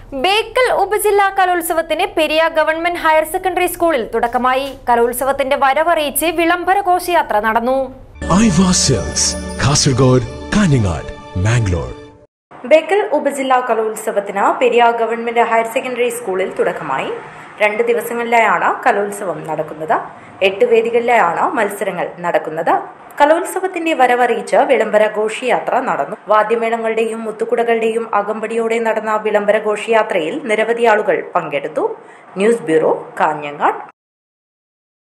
ബേക്കൽ ഉപജില്ലാ കലോത്സവത്തിന് Periya government higher secondary സ്കൂളിൽ തുടക്കമായി കലോത്സവത്തിന്റെ വരവറിയിച്ച് വിളംബര ഘോഷയാത്ര നടന്നു ഐവാ സെൽസ് കാസർഗോഡ് കാഞ്ഞങ്ങാട് മാംഗ്ലൂർ ബേക്കൽ ഉപജില്ലാ കലോത്സവത്തിന് പെരിയ ഗവൺമെന്റ് ഹയർ സെക്കൻഡറി സ്കൂളിൽ തുടക്കമായി രണ്ട് ദിവസങ്ങളിലായാണ് കലോത്സവം നടക്കുന്നത് എട്ട് വേദികളിലായാണ് മത്സരങ്ങൾ നടക്കുന്നത് കലോത്സവത്തിന്റെ വരവറിയിച്ച് വിളംബര ഘോഷയാത്ര നടന്നു വാദ്യമേളങ്ങളുടെയും മുത്തുകുടകളുടെയും അകമ്പടിയോടെ നടന്ന വിളംബര ഘോഷയാത്രയിൽ നിരവധി ആളുകൾ പങ്കെടുത്തു ന്യൂസ് ബ്യൂറോ കാഞ്ഞങ്ങാട്